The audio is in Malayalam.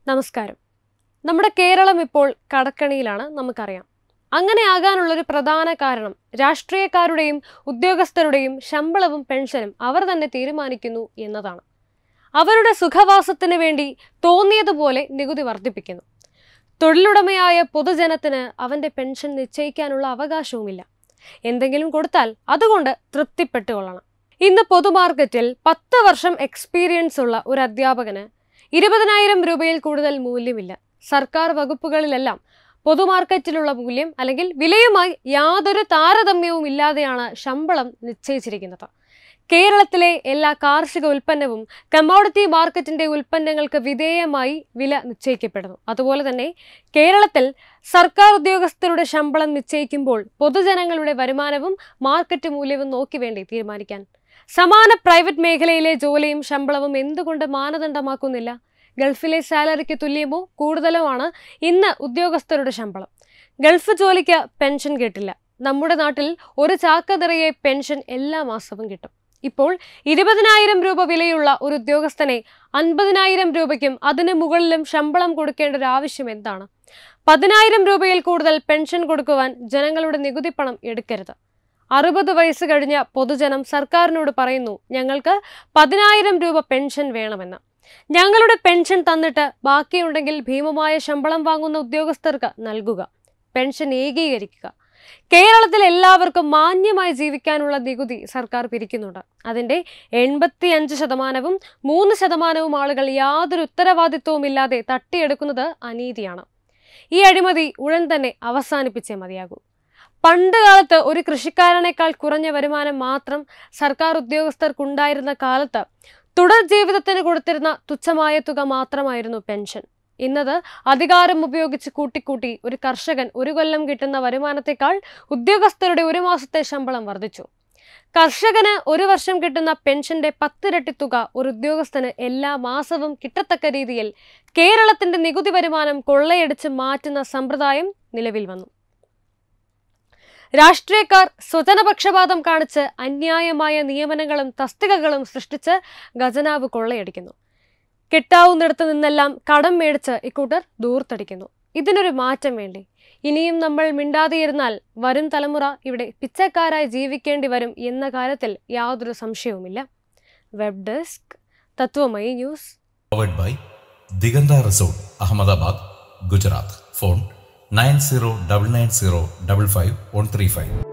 നമസ്കാരം നമ്മുടെ കേരളം ഇപ്പോൾ കടക്കണിയിലാണ് നമുക്കറിയാം അങ്ങനെ ആകാനുള്ളൊരു പ്രധാന കാരണം രാഷ്ട്രീയക്കാരുടെയും ഉദ്യോഗസ്ഥരുടെയും ശമ്പളവും പെൻഷനും അവർ തന്നെ തീരുമാനിക്കുന്നു എന്നതാണ് അവരുടെ സുഖവാസത്തിന് വേണ്ടി തോന്നിയതുപോലെ നികുതി വർദ്ധിപ്പിക്കുന്നു തൊഴിലുടമയായ പൊതുജനത്തിന് അവന്റെ പെൻഷൻ നിശ്ചയിക്കാനുള്ള അവകാശവുമില്ല എന്തെങ്കിലും കൊടുത്താൽ അതുകൊണ്ട് തൃപ്തിപ്പെട്ടുകൊള്ളണം ഇന്ന് പൊതുമാർക്കറ്റിൽ പത്ത് വർഷം എക്സ്പീരിയൻസ് ഉള്ള ഒരു അധ്യാപകന് ഇരുപതിനായിരം രൂപയിൽ കൂടുതൽ മൂല്യമില്ല സർക്കാർ വകുപ്പുകളിലെല്ലാം പൊതുമാർക്കറ്റിലുള്ള മൂല്യം അല്ലെങ്കിൽ വിലയുമായി യാതൊരു താരതമ്യവും ഇല്ലാതെയാണ് ശമ്പളം നിശ്ചയിച്ചിരിക്കുന്നത് കേരളത്തിലെ എല്ലാ കാർഷിക ഉൽപ്പന്നവും കമ്മോഡിറ്റി മാർക്കറ്റിന്റെ ഉൽപ്പന്നങ്ങൾക്ക് വിധേയമായി വില നിശ്ചയിക്കപ്പെടുന്നു അതുപോലെ തന്നെ കേരളത്തിൽ സർക്കാർ ഉദ്യോഗസ്ഥരുടെ ശമ്പളം നിശ്ചയിക്കുമ്പോൾ പൊതുജനങ്ങളുടെ വരുമാനവും മാർക്കറ്റ് മൂല്യവും നോക്കി വേണ്ടി തീരുമാനിക്കാൻ സമാന പ്രൈവറ്റ് മേഖലയിലെ ജോലിയും ശമ്പളവും എന്തുകൊണ്ട് മാനദണ്ഡമാക്കുന്നില്ല ഗൾഫിലെ സാലറിക്ക് തുല്യമോ കൂടുതലോ ആണ് ഇന്ന് ഉദ്യോഗസ്ഥരുടെ ശമ്പളം ഗൾഫ് ജോലിക്ക് പെൻഷൻ കിട്ടില്ല നമ്മുടെ നാട്ടിൽ ഒരു ചാക്ക നിറയെ പെൻഷൻ എല്ലാ മാസവും കിട്ടും ഇപ്പോൾ ഇരുപതിനായിരം രൂപ വിലയുള്ള ഒരു ഉദ്യോഗസ്ഥനെ അൻപതിനായിരം രൂപയ്ക്കും അതിന് മുകളിലും ശമ്പളം കൊടുക്കേണ്ട ഒരു ആവശ്യം എന്താണ് പതിനായിരം രൂപയിൽ കൂടുതൽ പെൻഷൻ കൊടുക്കുവാൻ ജനങ്ങളുടെ നികുതി പണം എടുക്കരുത് അറുപത് വയസ്സ് കഴിഞ്ഞ പൊതുജനം സർക്കാരിനോട് പറയുന്നു ഞങ്ങൾക്ക് പതിനായിരം രൂപ പെൻഷൻ വേണമെന്ന് ഞങ്ങളുടെ പെൻഷൻ തന്നിട്ട് ബാക്കിയുണ്ടെങ്കിൽ ഭീമമായ ശമ്പളം വാങ്ങുന്ന ഉദ്യോഗസ്ഥർക്ക് നൽകുക പെൻഷൻ ഏകീകരിക്കുക കേരളത്തിൽ എല്ലാവർക്കും മാന്യമായി ജീവിക്കാനുള്ള നികുതി സർക്കാർ പിരിക്കുന്നുണ്ട് അതിന്റെ എൺപത്തി അഞ്ച് ശതമാനവും മൂന്ന് ശതമാനവും ആളുകൾ യാതൊരു ഉത്തരവാദിത്വവും ഇല്ലാതെ തട്ടിയെടുക്കുന്നത് അനീതിയാണ് ഈ അഴിമതി ഉടൻ തന്നെ അവസാനിപ്പിച്ചേ മതിയാകൂ പണ്ട് കാലത്ത് ഒരു കൃഷിക്കാരനേക്കാൾ കുറഞ്ഞ വരുമാനം മാത്രം സർക്കാർ ഉദ്യോഗസ്ഥർക്കുണ്ടായിരുന്ന കാലത്ത് തുടർ ജീവിതത്തിന് കൊടുത്തിരുന്ന തുച്ഛമായ തുക മാത്രമായിരുന്നു പെൻഷൻ ഇന്നത് അധികാരം ഉപയോഗിച്ച് കൂട്ടിക്കൂട്ടി ഒരു കർഷകൻ ഒരു കൊല്ലം കിട്ടുന്ന വരുമാനത്തെക്കാൾ ഉദ്യോഗസ്ഥരുടെ ഒരു മാസത്തെ ശമ്പളം വർദ്ധിച്ചു കർഷകന് ഒരു വർഷം കിട്ടുന്ന പെൻഷന്റെ പത്തിരട്ടി തുക ഒരു ഉദ്യോഗസ്ഥന് എല്ലാ മാസവും കിട്ടത്തക്ക രീതിയിൽ കേരളത്തിന്റെ നികുതി വരുമാനം കൊള്ളയടിച്ച് മാറ്റുന്ന സമ്പ്രദായം നിലവിൽ വന്നു രാഷ്ട്രീയക്കാർ സ്വജനപക്ഷപാതം കാണിച്ച് അന്യായമായ നിയമനങ്ങളും തസ്തികകളും സൃഷ്ടിച്ച് ഖജനാവ് കൊള്ളയടിക്കുന്നു കിട്ടാവുന്നിടത്ത് നിന്നെല്ലാം കടം മേടിച്ച് ഇക്കൂട്ടർ ദൂർത്തടിക്കുന്നു ഇതിനൊരു മാറ്റം വേണ്ടി ഇനിയും നമ്മൾ മിണ്ടാതെയിരുന്നാൽ വരും തലമുറ ഇവിടെ പിച്ചക്കാരായി ജീവിക്കേണ്ടി വരും എന്ന കാര്യത്തിൽ യാതൊരു സംശയവുമില്ല web desk Tatwamayi news powered by Diganta resort Ahmedabad Gujarat phone nine zero double nine zero double five one three five